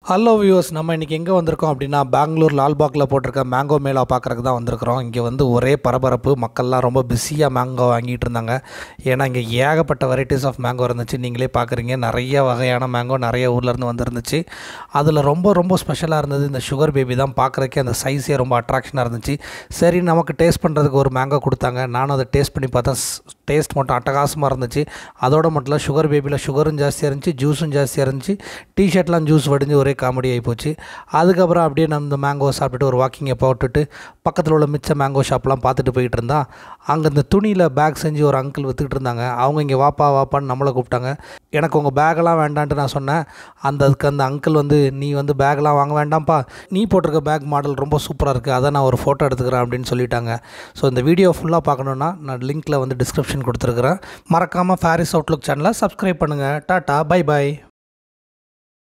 hello viewers நம்ம இன்றைக்கி எங்கே வந்திருக்கோம் அப்படின்னா பெங்களூர் லால்பாக்கில் போட்டிருக்க மேங்கோ மேளா பார்க்குறதுக்கு தான் வந்திருக்கிறோம் இங்கே வந்து ஒரே பரபரப்பு மக்கள்லாம் ரொம்ப பிஸியாக மேங்கோ வாங்கிட்டு இருந்தாங்க ஏன்னா இங்கே ஏகப்பட்ட வெரைட்டிஸ் ஆஃப் மேங்கோ இருந்துச்சு நீங்களே பார்க்குறீங்க நிறைய வகையான மேங்கோ நிறைய ஊர்லேருந்து வந்துருந்துச்சு அதில் ரொம்ப ரொம்ப ஸ்பெஷலாக இருந்தது இந்த சுகர் பேபி தான் பார்க்குறக்கே அந்த சைஸே ரொம்ப அட்ராக்ஷனாக இருந்துச்சு சரி நமக்கு டேஸ்ட் பண்ணுறதுக்கு ஒரு மேங்கோ கொடுத்தாங்க நானும் அதை டேஸ்ட் பண்ணி பார்த்தேன் டேஸ்ட் மட்டும் அட்டகாசமாக இருந்துச்சு அதோட மட்டும் இல்லை சுகர் பேபியில் சுகரும் ஜாஸ்தியாக இருந்துச்சு ஜூஸும் ஜாஸ்தியாக இருந்துச்சு டிஷர்ட்லாம் ஜூஸ் வடிஞ்சு ஒரே காமெடி ஆகி போச்சு அதுக்கப்புறம் அப்படியே நம்ம இந்த மேங்கோ சாப்பிட்டுட்டு ஒரு வாக்கிங்கை போட்டுட்டு பக்கத்தில் உள்ள மிச்ச மேங்கோ ஷாப்லாம் பார்த்துட்டு போயிட்டு இருந்தா அங்கே இந்த துணியில் பேக் செஞ்சு ஒரு அங்கிள் விற்றுக்கிட்டு இருந்தாங்க அவங்க இங்கே வாப்பா வாப்பான்னு நம்மளை கூப்பிட்டாங்க எனக்கு உங்கள் பேக்கெல்லாம் வேண்டான்ட்டு நான் சொன்னேன் அந்த அதுக்கு அந்த அங்கிள் வந்து நீ வந்து பேக்கெலாம் வாங்க வேண்டாம்ப்பா நீ போட்டிருக்க பேக் மாடல் ரொம்ப சூப்பராக இருக்குது அதை நான் ஒரு ஃபோட்டோ எடுத்துக்கிறேன் அப்படின்னு சொல்லிட்டாங்க ஸோ இந்த வீடியோ ஃபுல்லாக பார்க்கணுன்னா நான் லிங்க்கில் வந்து டிஸ்கிரிப்ஷன் கொடுத்துருக்குறேன் மறக்காமல் ஃபேரிஸ் அவுட்லுக் சேனலை சப்ஸ்கிரைப் பண்ணுங்கள் டாட்டா பை பை